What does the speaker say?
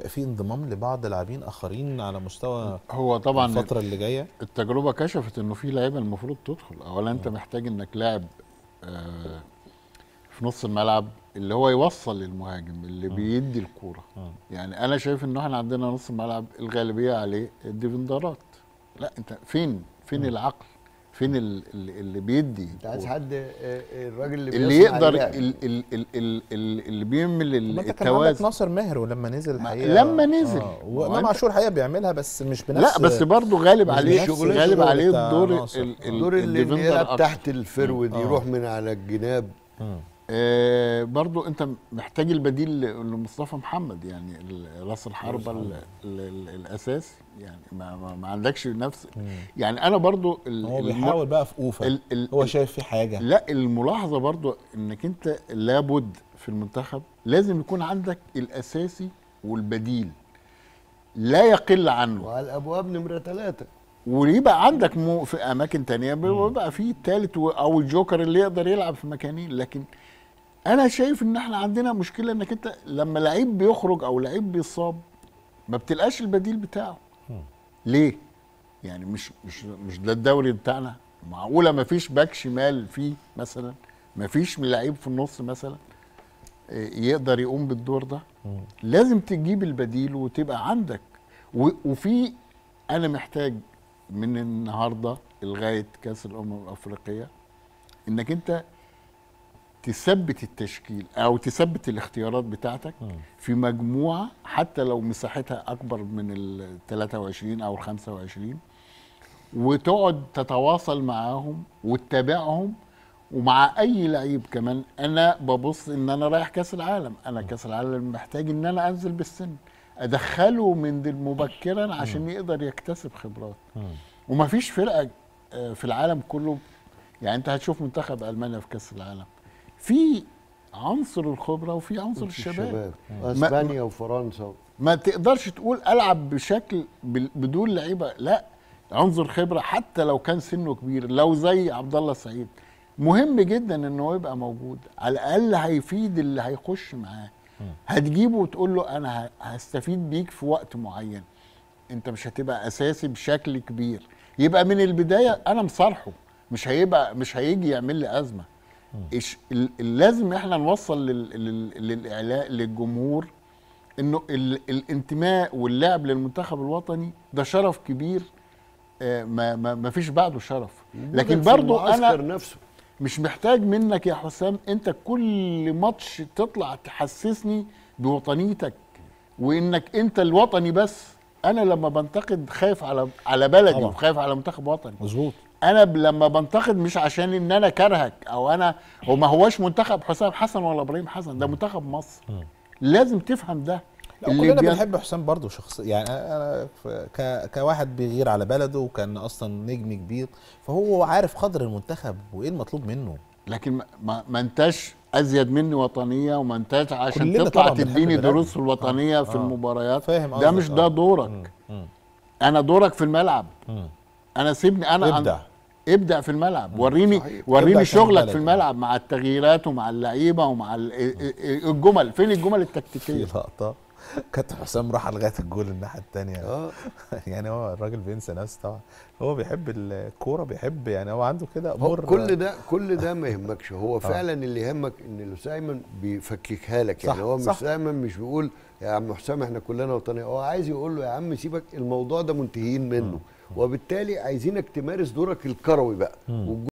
هيبقى في انضمام لبعض لاعبين اخرين على مستوى هو طبعا الفتره اللي جايه التجربه كشفت انه في لعيبه المفروض تدخل اولا انت محتاج انك لاعب آه، في نص الملعب اللي هو يوصل للمهاجم اللي بيدي الكوره مم. يعني انا شايف انه احنا عندنا نص الملعب الغالبيه عليه الديفندرات لا انت فين فين العقل فين ال- ال- اللي بيدي انت عايز الكورة؟ حد آه، آه، الراجل اللي, اللي بيصنع يقدر اللعب. ال- ال- ال- ال- ال- اللي بيعمل ما انت كان عندك التوازن ناصر ماهر ولما نزل ما- الحقيقه لما نزل. آه. ما هو وامام انت- عاشور الحقيقه بيعملها بس مش بنفس لا بس برضه غالب مش عليه بنفس غالب الشغل عليه بتاع الدور ناصر. ال- ال- الدور اللي الديفندر يلعب أكتر. تحت الفرود آه. يروح من على الجناب مم. آه برضو انت محتاج البديل ل- لمصطفى محمد يعني ال- راس الحربه ال- ال- ال- الاساسي يعني ما, ما, ما عندكش نفس يعني انا برضو ال- هو الم- بيحاول بقى في اوفا ال- ال- هو ال- شايف في حاجه لا الملاحظه برضو انك انت لابد في المنتخب لازم يكون عندك الاساسي والبديل لا يقل عنه وعلى الابواب نمره ثلاثه ويبقى عندك مو في اماكن تانية بيبقى في التالت و- او الجوكر اللي يقدر يلعب في مكانين لكن انا شايف ان احنا عندنا مشكله انك انت لما لعيب بيخرج او لعيب بيصاب ما بتلقاش البديل بتاعه ليه يعني مش مش مش ده الدوري بتاعنا معقوله ما فيش باك شمال فيه مثلا ما فيش لعيب في النص مثلا إيه، يقدر يقوم بالدور ده لازم تجيب البديل وتبقى عندك و- وفي انا محتاج من النهارده لغايه كاس الامم الافريقيه انك انت تثبت التشكيل او تثبت الاختيارات بتاعتك في مجموعه حتى لو مساحتها اكبر من ال 23 او ال 25 وتقعد تتواصل معاهم وتتابعهم ومع اي لعيب كمان انا ببص ان انا رايح كاس العالم انا كاس العالم محتاج ان انا انزل بالسن ادخله من دل- مبكرا عشان يقدر يكتسب خبرات ومفيش فرقه آه، في العالم كله يعني انت هتشوف منتخب المانيا في كاس العالم في عنصر الخبره وفي عنصر الشباب اسبانيا وفرنسا ما تقدرش تقول العب بشكل بال- بدون لعيبه لا عنصر خبره حتى لو كان سنه كبير لو زي عبد الله السعيد مهم جدا ان هو يبقى موجود على الاقل هيفيد اللي هيخش معاه هتجيبه وتقول له انا ه- هستفيد بيك في وقت معين انت مش هتبقى اساسي بشكل كبير يبقى من البدايه انا مصالحه مش هيبقى مش هيجي يعمل لي ازمه إيش ال- ال- لازم احنا نوصل لل- لل- للاعلاء للجمهور انه ال- الانتماء واللعب للمنتخب الوطني ده شرف كبير آه، ما ما ما فيش بعده شرف لكن في برضو المعسكر انا نفسه مش محتاج منك يا حسام انت كل ماتش تطلع تحسسني بوطنيتك وانك انت الوطني بس انا لما بنتقد خايف على على بلدي طبعا. وخايف على منتخب وطني مظبوط انا ب- لما بنتقد مش عشان ان انا كرهك او انا هو ما هوش منتخب حسام حسن ولا ابراهيم حسن ده منتخب مصر لازم تفهم ده لا كلنا بين- بنحب حسام برضه شخص يعني انا ف- ك... كواحد بيغير على بلده وكان اصلا نجم كبير فهو عارف قدر المنتخب وايه المطلوب منه لكن ما- ما, ما انتش ازيد مني وطنيه وما انتش عشان كلنا تطلع طبعاً بنحب تديني بلدنا. دروس في الوطنيه آه، في آه. المباريات فاهم ده قصدك، مش ده آه. دورك مم. انا دورك في الملعب مم. انا سيبني انا عن- ابدع ابدع في الملعب وريني صحيح. ابدع وريني عشان شغلك البلد. في الملعب مع التغييرات ومع اللعيبه ومع ال- الجمل فين الجمل في التكتيكيه لقطه كانت حسام راح لغايه الجول الناحيه الثانيه اه يعني هو الراجل بينسى نفسه طبعا هو بيحب الكوره بيحب يعني هو عنده كده هو امور كل ده كل ده ما يهمكش هو فعلا اللي يهمك ان لوس ايمن بيفككها لك يعني صح، هو صح. مش ايمن مش بيقول يا عم حسام احنا كلنا وطنيه هو عايز يقول له يا عم سيبك الموضوع ده منتهيين منه وبالتالي عايزينك تمارس دورك الكروي بقى